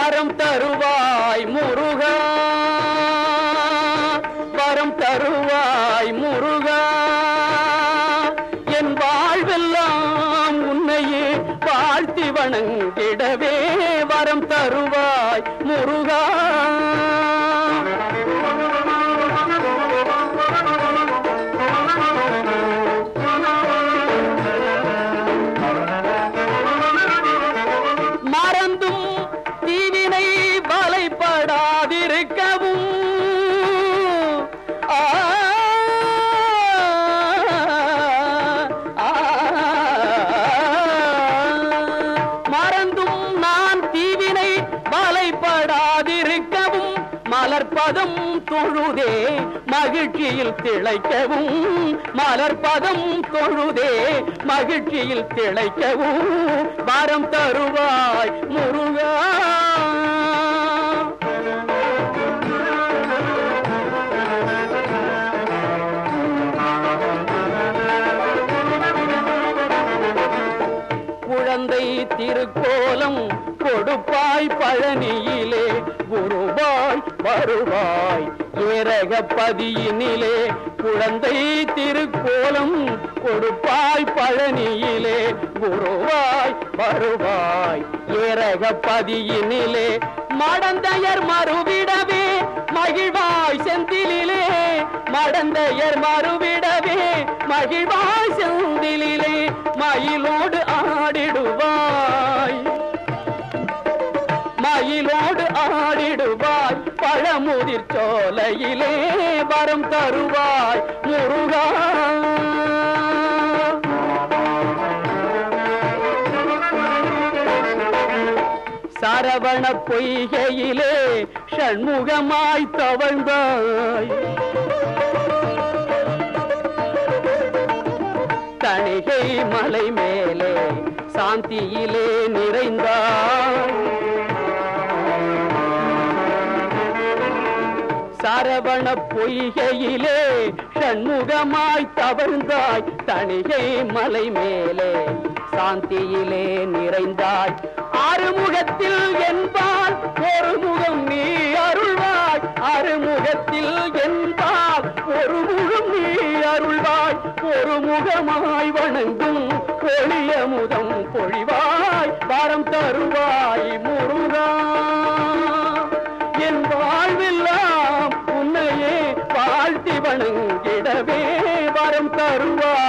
வரம் தருவாய் முருகா வரம் தருவாய் முருகா என் வாழ்வெல்லாம் உன்னையே வாழ்த்தி வணங்கிடவே வரம் தருவாய் முருகா மறந்தும் தீவினை வலைப்படாதிருக்கவும் ஆ, ஆ, மறந்தும் நான் தீவினை வலைப்படாதிருக்கவும் மலர்பதம் தொழுதே மகிழ்ச்சியில் திளைக்கவும் மலர்பதம் தொழுதே மகிழ்ச்சியில் திளைக்கவும் வரம் தருவாய் முருகா குழந்தை திருக்கோலம் கொடுப்பாய் பழனியிலே குருவாய் வருவாய் ஏரகப்பதியினிலே குழந்தை திருக்கோலம் கொடுப்பாய் பழனியிலே குருவாய் வருவாய் ஏரகப்பதியினிலே மடந்தையர் மறுவிடவே மகிழ்வாய் செந்திலிலே மடந்தையர் மறுவிடவே மகிழ்வாய் செந்திலிலே மயிலோடு ஆடிடுவாய் மயிலோடு ஆடிடுவாய் பழமுதிர் சோலையிலே வரம் தருவாய் முருகா சரவண பொய்கையிலே ஷண்முகமாய் தவழ்ந்தாய் தணிகை மலை மேலே சாந்தியிலே நிறைந்தாய் சரவண பொய்கையிலே ஷண்முகமாய் தவழ்ந்தாய் தணிகை மலை மேலே சாந்தியிலே நிறைந்தாய் ஆறுமுகத்தில் என்பால் ஒரு முகம் நீ அருள்வாய் ஆறுமுகத்தில் என்பால் ஒரு முகம் நீ அருள்வாய் ஒரு முகமாய் வணங்கும் ஒளியமுதம் பொழிவாய் வரம் தருவாய் முருகா என் வாழ்வெல்லாம் உன்னையே வாழ்த்தி வணங்கிடவே வரம் தருவாய்